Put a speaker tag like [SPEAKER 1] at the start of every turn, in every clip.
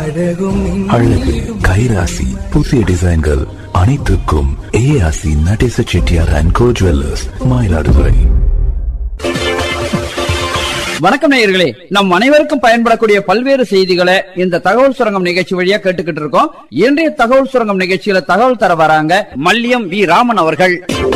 [SPEAKER 1] அழகும்
[SPEAKER 2] அழகு கைராசி புதிய டிசைன்கள் அனைத்துக்கும் ஏஆசி Nadesa Chettiar and co jewellers Mayiladuthurai
[SPEAKER 3] வணக்கம் நேயர்களே நம் அனைவருக்கும் பயன்படக்கூடிய பல்வேறு செய்திகளை இந்த தகவல் சுரங்கம் நிகழ்ச்சி வழியா கேட்டுக்கிட்டு இருக்கோம் இன்றைய தகவல் சுரங்கம் நிகழ்ச்சியில தகவல் தர வராங்க மல்லியம் வி ராமன் அவர்கள்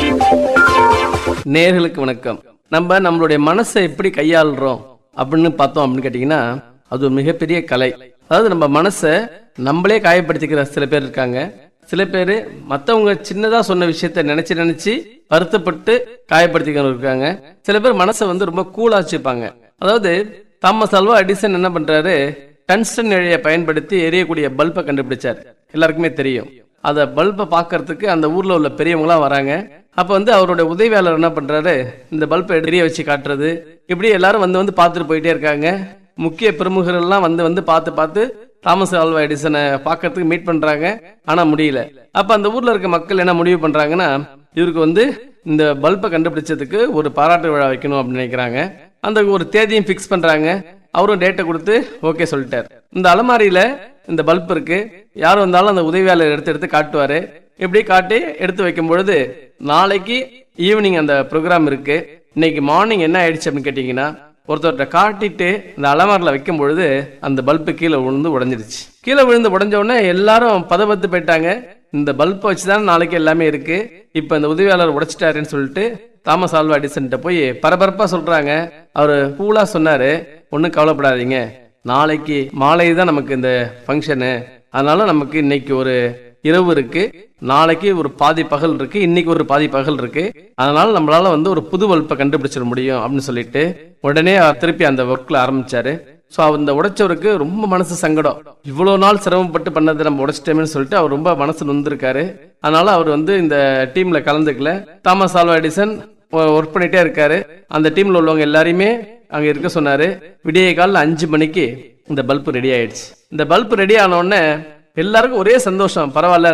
[SPEAKER 4] நேர்களுக்கு வணக்கம் நம்ம நம்மளுடைய மனசை எப்படி கையாளுறோம் அப்படின்னு பார்த்தோம் அப்படின்னு கேட்டிங்கன்னா அது ஒரு மிகப்பெரிய கலை அதாவது நம்ம மனசை நம்மளே காயப்படுத்திக்கிற சில பேர் இருக்காங்க சில பேர் மற்றவங்க சின்னதாக சொன்ன விஷயத்த நினைச்சு நினைச்சு வருத்தப்பட்டு காயப்படுத்திக்கிறவங்க இருக்காங்க சில பேர் மனசை வந்து ரொம்ப கூலா வச்சுப்பாங்க அதாவது தாமஸ் அல்வா எடிசன் என்ன பண்றாரு டங்ஸ்டன் இழையை பயன்படுத்தி எரியக்கூடிய பல்பை கண்டுபிடிச்சார் எல்லாருக்குமே தெரியும் அத பல்பை பார்க்கறதுக்கு அந்த ஊர்ல உள்ள பெரியவங்களாம் வராங்க அப்ப வந்து அவருடைய உதவியாளர் என்ன பண்றாரு இந்த பல்பை எரிய வச்சு காட்டுறது இப்படி எல்லாரும் வந்து வந்து பார்த்துட்டு போயிட்டே இருக்காங்க முக்கிய பிரமுகர்கள் எல்லாம் வந்து வந்து பார்த்து பார்த்து தாமஸ் ஆல்வா எடிசனை பார்க்கறதுக்கு மீட் பண்றாங்க ஆனா முடியல அப்ப அந்த ஊர்ல இருக்க மக்கள் என்ன முடிவு பண்றாங்கன்னா இவருக்கு வந்து இந்த பல்பை கண்டுபிடிச்சதுக்கு ஒரு பாராட்டு விழா வைக்கணும் அப்படின்னு நினைக்கிறாங்க அந்த ஒரு தேதியும் ஃபிக்ஸ் பண்றாங்க அவரும் டேட்டை கொடுத்து ஓகே சொல்லிட்டார் இந்த அலமாரியில இந்த பல்ப் இருக்கு யார் வந்தாலும் அந்த உதவியாளர் எடுத்து எடுத்து காட்டுவாரு இப்படி காட்டி எடுத்து வைக்கும் பொழுது நாளைக்கு ஈவினிங் அந்த ப்ரோக்ராம் இருக்கு இன்னைக்கு மார்னிங் என்ன ஆயிடுச்சு அப்படின்னு கேட்டீங்கன்னா ஒருத்தர்கிட்ட காட்டிட்டு இந்த அலமாரில் வைக்கும் பொழுது அந்த பல்பு கீழே விழுந்து உடஞ்சிருச்சு கீழே விழுந்து உடஞ்ச உடனே எல்லாரும் பதபத்து போயிட்டாங்க இந்த பல்பை வச்சு தான் நாளைக்கு எல்லாமே இருக்கு இப்போ இந்த உதவியாளர் உடைச்சிட்டாருன்னு சொல்லிட்டு தாமஸ் ஆல்வா எடிசன்ட்ட போய் பரபரப்பா சொல்றாங்க அவரு கூலா சொன்னாரு ஒன்றும் கவலைப்படாதீங்க நாளைக்கு மாலை தான் நமக்கு இந்த ஃபங்க்ஷனு அதனால நமக்கு இன்னைக்கு ஒரு இரவு இருக்கு நாளைக்கு ஒரு பாதி பகல் இருக்கு இன்னைக்கு ஒரு பாதி பகல் இருக்கு அதனால நம்மளால வந்து ஒரு புது பல்பை கண்டுபிடிச்சிட முடியும் அப்படின்னு சொல்லிட்டு உடனே அவர் திருப்பி அந்த ஒர்க்ல ஆரம்பிச்சாரு ஸோ அந்த உடைச்சவருக்கு ரொம்ப மனசு சங்கடம் இவ்வளோ நாள் சிரமப்பட்டு பண்ணதை நம்ம உடைச்சிட்டோமேன்னு சொல்லிட்டு அவர் ரொம்ப மனசு நொந்திருக்காரு அதனால அவர் வந்து இந்த டீம்ல கலந்துக்கல தாமஸ் ஆல்வா எடிசன் ஒர்க் பண்ணிட்டே இருக்காரு அந்த டீம்ல உள்ளவங்க எல்லாரையுமே அங்க இருக்க சொன்னாரு விடிய காலில் அஞ்சு மணிக்கு இந்த பல்ப் ரெடி ஆயிடுச்சு இந்த பல்ப் ரெடி ஆன உடனே எல்லாருக்கும் ஒரே சந்தோஷம் பரவாயில்ல